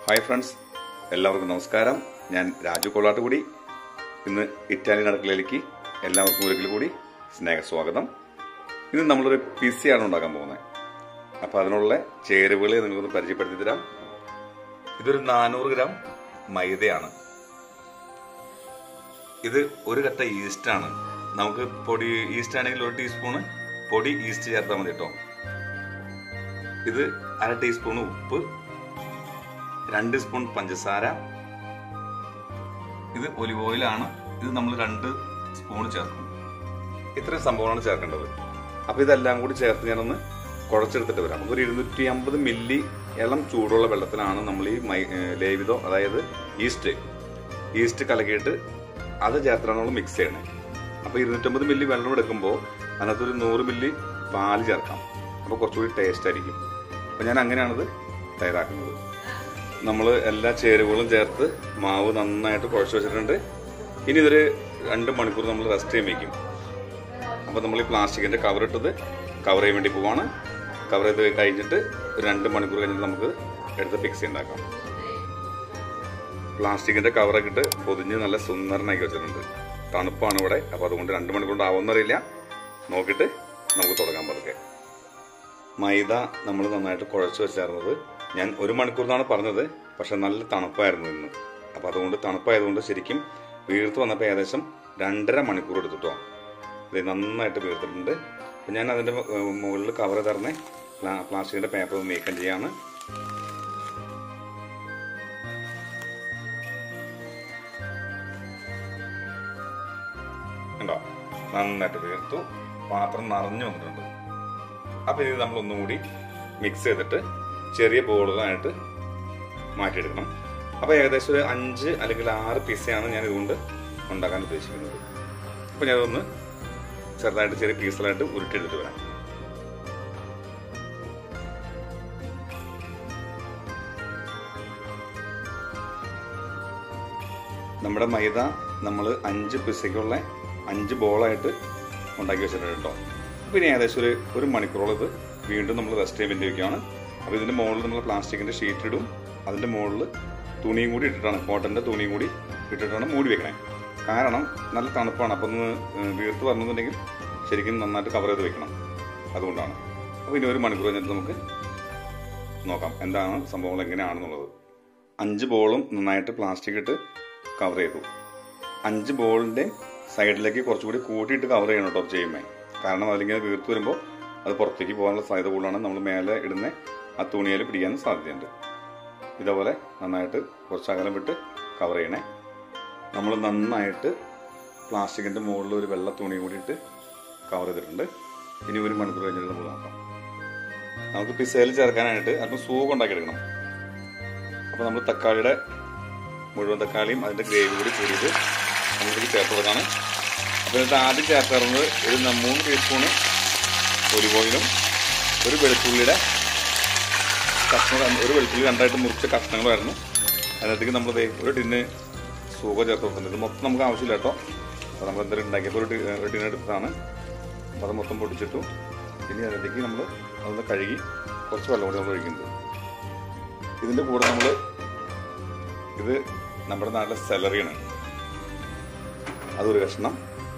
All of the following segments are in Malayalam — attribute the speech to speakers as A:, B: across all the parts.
A: ഹായ് ഫ്രണ്ട്സ് എല്ലാവർക്കും നമസ്കാരം ഞാൻ രാജു കൊള്ളാട്ടുകൂടി ഇന്ന് ഇറ്റാലിയൻ അടുക്കളയിലേക്ക് എല്ലാവർക്കും ഒരിക്കൽ കൂടി സ്നേഹ സ്വാഗതം ഇന്ന് നമ്മളൊരു പിസയാണ് ഉണ്ടാക്കാൻ പോകുന്നത് അപ്പോൾ അതിനുള്ള ചേരുവകൾ നിങ്ങൾക്കൊന്ന് പരിചയപ്പെടുത്തി തരാം ഇതൊരു നാനൂറ് ഗ്രാം മൈദയാണ് ഇത് ഒരു കട്ട ഈസ്റ്റാണ് നമുക്ക് പൊടി ഈസ്റ്റ് ആണെങ്കിൽ ഒരു ടീസ്പൂണ് പൊടി ഈസ്റ്റ് ചേർത്താൽ മതി കേട്ടോ ഇത് അര ടീസ്പൂൺ ഉപ്പ് രണ്ട് സ്പൂൺ പഞ്ചസാര ഇത് ഒലിവ് ഓയിലാണ് ഇത് നമ്മൾ രണ്ട് സ്പൂൺ ചേർക്കും ഇത്രയും സംഭവമാണ് ചേർക്കേണ്ടത് അപ്പോൾ ഇതെല്ലാം കൂടി ചേർത്ത് ഞാനൊന്ന് കുഴച്ചെടുത്തിട്ട് വരാം ഒരു ഇരുന്നൂറ്റി അമ്പത് മില്ലി ഇളം ചൂടുള്ള വെള്ളത്തിലാണ് നമ്മൾ ഈ മൈ ഏഹ് ലേവിതോ അതായത് ഈസ്റ്റ് ഈസ്റ്റ് കലക്കിയിട്ട് അത് ചേർത്താണ് നമ്മൾ മിക്സ് ചെയ്യണേ അപ്പോൾ ഇരുന്നൂറ്റമ്പത് മില്ലി വെള്ളം എടുക്കുമ്പോൾ അതിനകത്ത് ഒരു നൂറ് മില്ലി പാല് ചേർക്കാം അപ്പോൾ കുറച്ചുകൂടി ടേസ്റ്റ് ആയിരിക്കും അപ്പോൾ ഞാൻ അങ്ങനെയാണിത് തയ്യാറാക്കുന്നത് നമ്മൾ എല്ലാ ചേരുവകളും ചേർത്ത് മാവ് നന്നായിട്ട് കുഴച്ച് വെച്ചിട്ടുണ്ട് ഇനി ഇതൊരു രണ്ട് മണിക്കൂർ നമ്മൾ റെസ്റ്റ് ചെയ്യാൻ വയ്ക്കും അപ്പോൾ നമ്മൾ ഈ പ്ലാസ്റ്റിക്കിൻ്റെ കവർ ഇട്ടത് കവർ ചെയ്യാൻ വേണ്ടി പോവാണ് കവർ ചെയ്ത് കഴിഞ്ഞിട്ട് ഒരു രണ്ട് മണിക്കൂർ കഴിഞ്ഞിട്ട് നമുക്ക് എടുത്ത് ഫിക്സ് ഉണ്ടാക്കാം പ്ലാസ്റ്റിക്കിൻ്റെ കവറൊക്കെ ഇട്ട് പൊതിഞ്ഞ് നല്ല സുന്ദരനാക്കി വെച്ചിട്ടുണ്ട് തണുപ്പാണ് ഇവിടെ അപ്പോൾ അതുകൊണ്ട് രണ്ട് മണിക്കൂർ കൊണ്ട് ആവുമെന്നറിയില്ല നോക്കിയിട്ട് നമുക്ക് തുടങ്ങാൻ പതുക്കെ മൈദ നമ്മൾ നന്നായിട്ട് കുഴച്ച് വെച്ചായിരുന്നത് ഞാൻ ഒരു മണിക്കൂർ എന്നാണ് പറഞ്ഞത് പക്ഷെ നല്ല തണുപ്പായിരുന്നു ഇന്ന് അപ്പം അതുകൊണ്ട് തണുപ്പായതുകൊണ്ട് ശരിക്കും വീർത്ത് വന്നപ്പോൾ ഏകദേശം രണ്ടര മണിക്കൂർ എടുത്തിട്ടോ ഇത് നന്നായിട്ട് വീർത്തിട്ടുണ്ട് അപ്പം ഞാൻ അതിൻ്റെ മുകളിൽ കവർ തരണേ പ്ലാസ്റ്റിക്കിൻ്റെ പേപ്പർ നീക്കം ചെയ്യാണ് ഉണ്ടോ നന്നായിട്ട് വീർത്തു പാത്രം നിറഞ്ഞു വന്നിട്ടുണ്ട് അപ്പോൾ ഇത് നമ്മൾ ഒന്നുകൂടി മിക്സ് ചെയ്തിട്ട് ചെറിയ ബോളുകളായിട്ട് മാറ്റിയെടുക്കണം അപ്പോൾ ഏകദേശം ഒരു അഞ്ച് അല്ലെങ്കിൽ ആറ് പീസയാണ് ഞാൻ ഇതുകൊണ്ട് ഉണ്ടാക്കാൻ ഉദ്ദേശിക്കുന്നത് അപ്പോൾ ഞാനതൊന്ന് ചെറുതായിട്ട് ചെറിയ പീസുകളായിട്ട് ഉരുട്ടിയെടുത്ത് വരാം നമ്മുടെ മൈദ നമ്മൾ അഞ്ച് പിസയ്ക്കുള്ള അഞ്ച് ബോളായിട്ട് ഉണ്ടാക്കി വെച്ചിട്ടുണ്ട് കേട്ടോ പിന്നെ ഏകദേശം ഒരു ഒരു മണിക്കൂറോളം ഇത് വീണ്ടും നമ്മൾ റെസ്റ്റ് ചെയ്യാൻ വേണ്ടി വെക്കുകയാണ് അപ്പോൾ ഇതിൻ്റെ മുകളിൽ നമ്മൾ പ്ലാസ്റ്റിക്കിൻ്റെ ഷീറ്റ് ഇടും അതിൻ്റെ മുകളിൽ തുണിയും കൂടി ഇട്ടിട്ടാണ് കോട്ടൻ്റെ തുണിയും കൂടി ഇട്ടിട്ടാണ് മൂടി വെക്കണേ കാരണം നല്ല തണുപ്പാണ് അപ്പം ഒന്ന് വീർത്ത് വരണമെന്നുണ്ടെങ്കിൽ ശരിക്കും നന്നായിട്ട് കവർ ചെയ്ത് വെക്കണം അതുകൊണ്ടാണ് അപ്പോൾ ഇനി ഒരു മണിക്കൂർ കഴിഞ്ഞിട്ട് നമുക്ക് നോക്കാം എന്താണ് സംഭവങ്ങൾ എങ്ങനെയാണെന്നുള്ളത് അഞ്ച് ബോളും നന്നായിട്ട് പ്ലാസ്റ്റിക് ഇട്ട് കവർ ചെയ്തു അഞ്ച് ബോളിൻ്റെ സൈഡിലേക്ക് കുറച്ചുകൂടി കൂട്ടിയിട്ട് കവർ ചെയ്യണം കേട്ടോ ചെയ്യുമ്പോൾ കാരണം അതിലിങ്ങനെ വീർത്ത് വരുമ്പോൾ അത് പുറത്തേക്ക് പോകാനുള്ള സാധ്യത കൂടുതലാണ് നമ്മൾ മേലെ ഇടുന്ന ആ തുണിയിൽ പിടിക്കാൻ സാധ്യതയുണ്ട് ഇതേപോലെ നന്നായിട്ട് കുറച്ച് അകലം വിട്ട് കവർ ചെയ്യണേ നമ്മൾ നന്നായിട്ട് പ്ലാസ്റ്റിക്കിൻ്റെ മുകളിൽ ഒരു വെള്ള തുണി കൂടിയിട്ട് കവർ ചെയ്തിട്ടുണ്ട് ഇനി ഒരു മണിക്കൂർ കഴിഞ്ഞിട്ട് നമ്മൾ നോക്കാം നമുക്ക് പിസയിൽ ചേർക്കാനായിട്ട് അല്പം സൂപ്പ് ഉണ്ടാക്കിയെടുക്കണം അപ്പോൾ നമ്മൾ തക്കാളിയുടെ മുഴുവൻ തക്കാളിയും അതിൻ്റെ ഗ്രേവി കൂടി കൂടിയിട്ട് നമ്മളിതിൽ ചേർത്തതാണ് അപ്പോൾ ഇതിനകത്ത് ആദ്യം ചേർക്കാറുള്ളത് ഒരു ന- മൂന്ന് ടീസ്പൂണ് ഒലിവ് ഓയിലും ഒരു വെളുത്തുള്ളിയുടെ കഷ്ണം ഒരു വെളുത്തുള്ളി രണ്ടായിട്ട് മുറിച്ച കഷ്ണങ്ങളായിരുന്നു അതിനകത്തേക്ക് നമ്മൾ ദേ ഒരു ടിന്ന് സൂപ ചേർത്ത് കൊടുക്കുന്നത് ഇത് മൊത്തം നമുക്ക് ആവശ്യമില്ല കേട്ടോ അപ്പോൾ നമ്മൾ എന്തെങ്കിലും ഉണ്ടാക്കിയപ്പോൾ ഒരു ടി- ഒരു ടിന്ന് എടുത്തതാണ് അപ്പോൾ അത് മൊത്തം പൊടിച്ചിട്ടു ഇനി അതിനകത്തേക്ക് നമ്മൾ അതൊന്ന് കഴുകി കുറച്ച് വെള്ളം കൂടി നമ്മൾ ഒഴിക്കുന്നത് ഇതിൻ്റെ കൂടെ നമ്മൾ ഇത് നമ്മുടെ നാട്ടിലെ സെലറിയാണ് അതൊരു കഷ്ണം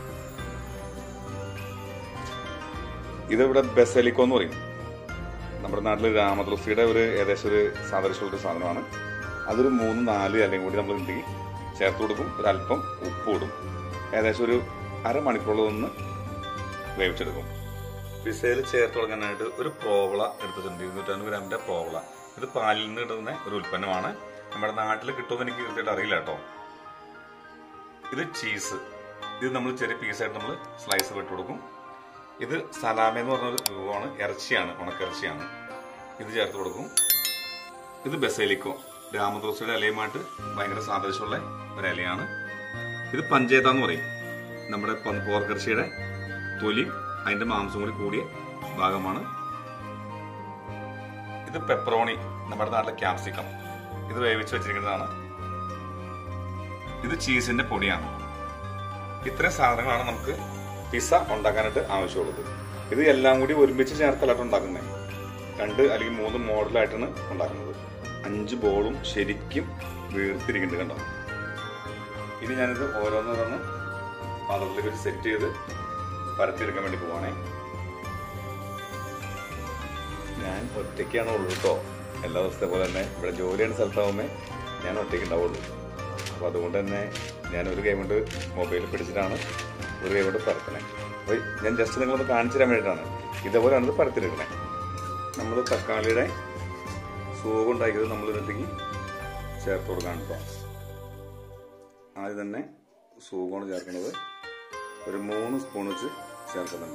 A: ഇതിവിടെ ബെസലിക്കോ എന്ന് പറയും നമ്മുടെ നാട്ടിൽ രാമതുളസിയുടെ ഒരു ഏകദേശം ഒരു സാദൃശ്യമുള്ള ഒരു സാധനമാണ് അതൊരു മൂന്ന് നാല് അല്ലെങ്കിൽ കൂടി നമ്മൾ ഇതിലേക്ക് ചേർത്ത് കൊടുക്കും ഒരല്പം ഉപ്പ് ഇടും ഏകദേശം ഒരു അരമണിക്കൂറോളം ഒന്ന് വേവിച്ചെടുക്കും പിസയിൽ ചേർത്ത് തുടങ്ങാനായിട്ട് ഒരു പ്രോവള എടുത്തിട്ടുണ്ട് ഇരുന്നൂറ്റമ്പത് ഗ്രാമിന്റെ പ്രോവള ഇത് പാലിൽ നിന്ന് കിട്ടുന്ന ഒരു ഉൽപ്പന്നമാണ് നമ്മുടെ നാട്ടിൽ കിട്ടുമെന്ന് എനിക്ക് കൃത്യമായിട്ട് അറിയില്ല കേട്ടോ ഇത് ചീസ് ഇത് നമ്മൾ ചെറിയ പീസായിട്ട് നമ്മൾ സ്ലൈസ് വിട്ട് കൊടുക്കും ഇത് സലാമ എന്ന് പറഞ്ഞ ഒരു വിഭവമാണ് ഇറച്ചിയാണ് ഉണക്കിറച്ചിയാണ് ഇത് ചേർത്ത് കൊടുക്കും ഇത് ബസേലിക്കോ രാമദോസയുടെ ഇലയുമായിട്ട് ഭയങ്കര സാദൃശ്യമുള്ള ഒരു ഇലയാണ് ഇത് പഞ്ചേത എന്ന് പറയും നമ്മുടെ പ- പോർക്കിറച്ചിയുടെ തൊലി അതിന്റെ മാംസം കൂടി കൂടിയ ഭാഗമാണ് ഇത് പെപ്പറോണി നമ്മുടെ നാട്ടിലെ ക്യാപ്സിക്കം ഇത് വേവിച്ച് വെച്ചിരിക്കുന്നതാണ് ഇത് ചീസിന്റെ പൊടിയാണ് ഇത്രയും സാധനങ്ങളാണ് നമുക്ക് പിസ്സ ഉണ്ടാക്കാനായിട്ട് ആവശ്യമുള്ളത് ഇത് എല്ലാം കൂടി ഒരുമിച്ച് ചേർത്തല്ലാട്ട് ഉണ്ടാക്കുന്നത് രണ്ട് അല്ലെങ്കിൽ മൂന്ന് മോഡലായിട്ടാണ് ഉണ്ടാക്കുന്നത് അഞ്ച് ബോളും ശരിക്കും വീർത്തിരിക്കുന്നുണ്ട് കണ്ടോ ഇനി ഞാനിത് ഓരോന്നോരോന്ന് പാത്രത്തിലേക്ക് ഒരു സെറ്റ് ചെയ്ത് പരത്തിയെടുക്കാൻ വേണ്ടി പോവാണേ ഞാൻ ഒറ്റയ്ക്കാണ് ഉള്ളൂ കേട്ടോ എല്ലാ ദിവസത്തെ പോലെ തന്നെ ഇവിടെ ജോലി ചെയ്യുന്ന സ്ഥലത്താവുമ്പോൾ ഞാൻ ഒറ്റയ്ക്ക് ഉണ്ടാവുള്ളൂ അപ്പോൾ അതുകൊണ്ട് തന്നെ ഞാൻ ഒരു കൈ കൊണ്ട് മൊബൈൽ പിടിച്ചിട്ടാണ് ഒരു കൈ കൊണ്ട് പരത്തണേ അപ്പോൾ ഞാൻ ജസ്റ്റ് നിങ്ങളൊന്ന് കാണിച്ചു തരാൻ വേണ്ടിയിട്ടാണ് ഇതേപോലെയാണ് ഇത് പരത്തിയെടുക്കണേ നമ്മൾ തക്കാളിയുടെ സൂവ് ഉണ്ടാക്കിയത് നമ്മൾ ഇതിലേക്ക് ചേർത്ത് കൊടുക്കാൻ കേട്ടോ ആദ്യം തന്നെ സൂവാണ് ചേർക്കുന്നത് ഒരു മൂന്ന് സ്പൂൺ വെച്ച് ചേർക്കുന്നുണ്ട്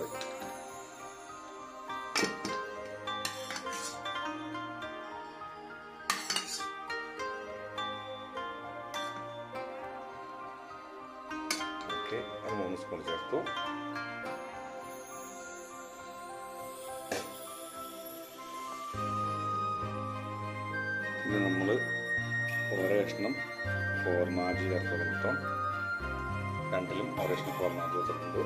A: ഓക്കെ അത് മൂന്ന് സ്പൂൺ ചേർത്തു ഇത് നമ്മൾ ഓരോ കഷ്ണം ഫോർമാജി ചേർത്ത് കൊടുത്തോ രണ്ടിലും ഓരോ കഷ്ണം ഫോർമാജി വെച്ചിട്ടുണ്ട്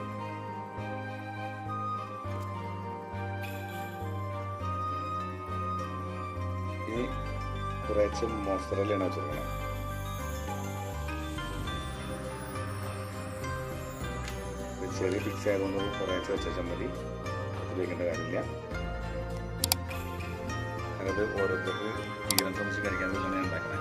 A: ഇനി കുറച്ച് മോസറല്ലാണ് വെച്ചിരിക്കുന്നത് ഇത് ചെറിയ പിക്സ് ആയതുകൊണ്ട് കുറേശ്ശെ വെച്ചാൽ മതി ഉപയോഗിക്കേണ്ട കാര്യമില്ല അതായത് ഓരോരുത്തർക്ക് ഈരം ശ്രമിച്ച് കഴിക്കാൻ തന്നെ ഉണ്ടാക്കണേ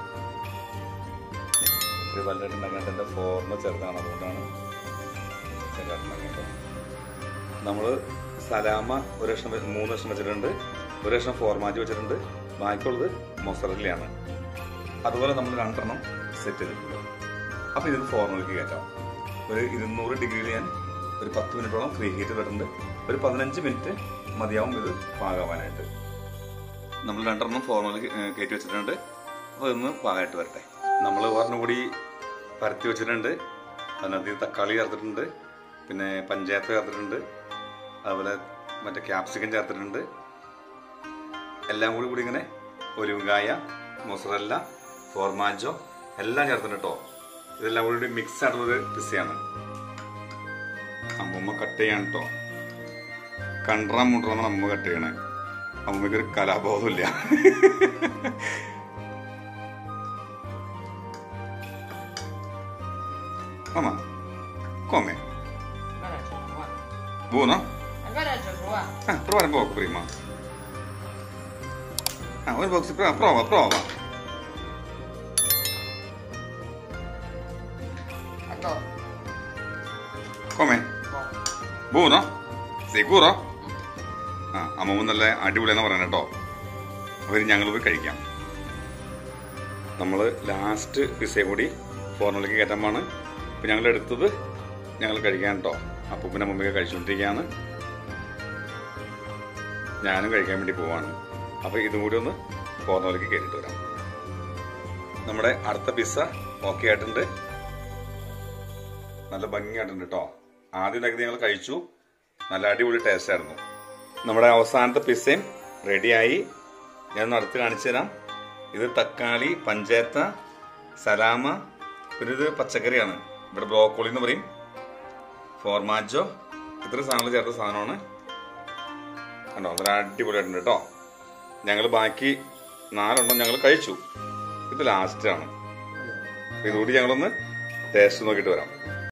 A: ഇത് വലുതായിട്ട് ഉണ്ടാക്കാൻ എൻ്റെ ഫോർമ ചെറുതാണ് അതുകൊണ്ടാണ് ചെറുതായിട്ട് ഉണ്ടാക്കേണ്ടത് നമ്മൾ സലാമ ഒരു ലക്ഷം വെ- മൂന്ന് ലക്ഷം വെച്ചിട്ടുണ്ട് ഒരു ലക്ഷം ഫോർമാജി വെച്ചിട്ടുണ്ട് ബാക്കിയുള്ളത് മൊസറല്ലയാണ് അതുപോലെ നമ്മൾ രണ്ടെണ്ണം സെറ്റ് ചെയ്തിട്ടുണ്ട് അപ്പോൾ ഇത് ഫോർമുലയ്ക്ക് കയറ്റാം ഒരു ഇരുന്നൂറ് ഡിഗ്രിയിൽ ഞാൻ ഒരു പത്ത് മിനിറ്റോളം ഫ്രീ ഹീറ്റ് വരുന്നുണ്ട് ഒരു പതിനഞ്ച് മിനിറ്റ് മതിയാവും ഇത് പാകാവാനായിട്ട് നമ്മൾ രണ്ടെണ്ണം ഫോർമുലയ്ക്ക് കയറ്റി വെച്ചിട്ടുണ്ട് അപ്പോൾ ഇതൊന്ന് പാകമായിട്ട് വരട്ടെ നമ്മൾ ഒരെണ്ണം കൂടി പരത്തി വെച്ചിട്ടുണ്ട് അതിനകത്ത് ഈ തക്കാളി ചേർത്തിട്ടുണ്ട് പിന്നെ പഞ്ചായത്ത് ചേർത്തിട്ടുണ്ട് അതുപോലെ മറ്റേ ക്യാപ്സിക്കം ചേർത്തിട്ടുണ്ട് എല്ലാം കൂടി കൂടി ഇങ്ങനെ ഒലിവുകായ മൊസറല്ല ഫോർമാജോ എല്ലാം ചേർത്തിട്ടുണ്ട് കേട്ടോ ഇതെല്ലാം കൂടി മിക്സ് ആയിട്ടുള്ളൊരു പിസയാണ് അമ്മമ്മ കട്ട് ചെയ്യാൻ കേട്ടോ കണ്ട്രാൻ മുണ്ട്രാന്നാണ് അമ്മ കട്ട് ചെയ്യണേ അമ്മയ്ക്ക് ഒരു കലാബോധമില്ല അമ്മ come
B: Agora c'è qua.
A: buono
B: Agora c'è qua.
A: ah provare un poco prima ah un po' prova prova prova
B: Adoro.
A: come
B: Buono.
A: buono sicuro ആ അമ്മമ്മ നല്ല അടിപൊളിയെന്ന് പറയണ കേട്ടോ അപ്പോൾ ഞങ്ങൾ പോയി കഴിക്കാം നമ്മൾ ലാസ്റ്റ് പിസയും കൂടി ഫോർമുലയ്ക്ക് കയറ്റാമാണ് ഇപ്പം ഞങ്ങൾ എടുത്തത് ഞങ്ങൾ കഴിക്കാൻ കേട്ടോ അപ്പോൾ പിന്നെ മമ്മിയൊക്കെ കഴിച്ചുകൊണ്ടിരിക്കുകയാണ് ഞാനും കഴിക്കാൻ വേണ്ടി പോവാണ് അപ്പോൾ ഇതും കൂടി ഒന്ന് ഫോർമുലയ്ക്ക് കയറ്റിട്ട് വരാം നമ്മുടെ അടുത്ത പിസ്സ ഓക്കെ ആയിട്ടുണ്ട് നല്ല ഭംഗിയായിട്ടുണ്ട് കേട്ടോ ആദ്യം ഉണ്ടാക്കി ഞങ്ങൾ കഴിച്ചു നല്ല അടിപൊളി ടേസ്റ്റ് ആയിരുന്നു നമ്മുടെ അവസാനത്തെ പിസ്സയും റെഡിയായി ഞാൻ നടത്തി കാണിച്ചു തരാം ഇത് തക്കാളി പഞ്ചായത്ത സലാമ പിന്നെ ഇത് പച്ചക്കറിയാണ് ഇവിടെ ബ്രോക്കോളി എന്ന് പറയും ഫോർമാജോ ഇത്ര സാധനങ്ങൾ ചേർത്ത സാധനമാണ് കണ്ടോ വളരെ അടിപൊളിയായിട്ടുണ്ട് കേട്ടോ ഞങ്ങൾ ബാക്കി നാലെണ്ണം ഞങ്ങൾ കഴിച്ചു ഇത് ലാസ്റ്റാണ് ഇതുകൂടി ഞങ്ങളൊന്ന് ടേസ്റ്റ് നോക്കിയിട്ട് വരാം